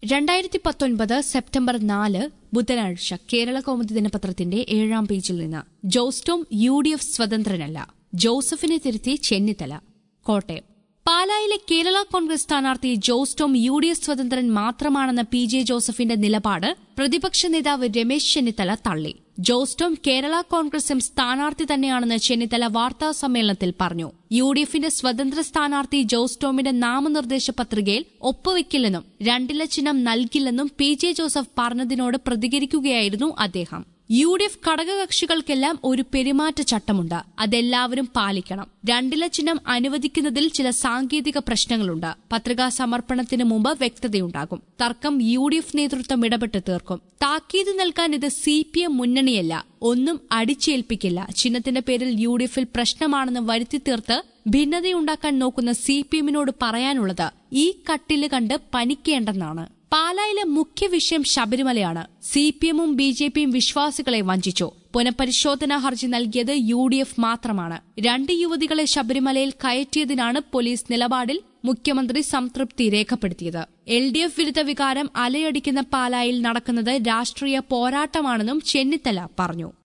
രണ്ടായിരത്തി പത്തൊൻപത് സെപ്റ്റംബർ നാല് ബുധനാഴ്ച കേരള കൗമുദി ദിനപത്രത്തിന്റെ ഏഴാം പേജിൽ നിന്ന് ജോസ്റ്റോം യു ഡി എഫ് സ്വതന്ത്രനല്ല ജോസഫിനെ തിരുത്തി ചെന്നിത്തല കോട്ടയം പാലായിലെ കേരള കോൺഗ്രസ് സ്ഥാനാർത്ഥി ജോസ്റ്റോം യു ഡി എഫ് സ്വതന്ത്രൻ മാത്രമാണെന്ന പി ജെ ജോസഫിന്റെ നിലപാട് പ്രതിപക്ഷ നേതാവ് രമേശ് ചെന്നിത്തല തള്ളി ജോസ്റ്റോം കേരള കോൺഗ്രസ് എം സ്ഥാനാർത്ഥി തന്നെയാണെന്ന് ചെന്നിത്തല വാർത്താ സമ്മേളനത്തിൽ പറഞ്ഞു യു ഡി എഫിന്റെ സ്വതന്ത്ര സ്ഥാനാർത്ഥി ജോസ്റ്റോമിന്റെ നാമനിർദ്ദേശ പത്രികയിൽ ഒപ്പുവെക്കില്ലെന്നും രണ്ടില ചിഹ്നം നൽകില്ലെന്നും പി ജെ ജോസഫ് പറഞ്ഞതിനോട് പ്രതികരിക്കുകയായിരുന്നു അദ്ദേഹം യു ഡി എഫ് ഘടകകക്ഷികൾക്കെല്ലാം ഒരു പെരുമാറ്റച്ചട്ടമുണ്ട് അതെല്ലാവരും പാലിക്കണം രണ്ടില ചിഹ്നം അനുവദിക്കുന്നതിൽ ചില സാങ്കേതിക പ്രശ്നങ്ങളുണ്ട് പത്രികാ സമർപ്പണത്തിന് മുമ്പ് വ്യക്തതയുണ്ടാകും തർക്കം യു ഡി എഫ് നേതൃത്വം ഇടപെട്ട് തീർക്കും താക്കീത് നൽകാൻ ഇത് സി പി എം മുന്നണിയല്ല ഒന്നും അടിച്ചേൽപ്പിക്കില്ല ചിഹ്നത്തിന്റെ പേരിൽ യു ഡി എഫിൽ പ്രശ്നമാണെന്ന് വരുത്തി തീർത്ത് ഭിന്നതയുണ്ടാക്കാൻ നോക്കുന്ന സി പി എമ്മിനോട് പറയാനുള്ളത് ഈ കട്ടില് കണ്ട് പനിക്കേണ്ടെന്നാണ് പാലായിലെ മുഖ്യ വിഷയം ശബരിമലയാണ് സി പി എമ്മും ബി ജെ പിയും വിശ്വാസികളെ വഞ്ചിച്ചു പുനഃപരിശോധനാ ഹർജി നൽകിയത് യു ഡി എഫ് മാത്രമാണ് രണ്ട് യുവതികളെ ശബരിമലയിൽ കയറ്റിയതിനാണ് പോലീസ് നിലപാടിൽ മുഖ്യമന്ത്രി സംതൃപ്തി രേഖപ്പെടുത്തിയത് എൽ ഡി എഫ് വിരുദ്ധ വികാരം അലയടിക്കുന്ന പാലായിൽ നടക്കുന്നത് രാഷ്ട്രീയ പോരാട്ടമാണെന്നും ചെന്നിത്തല പറഞ്ഞു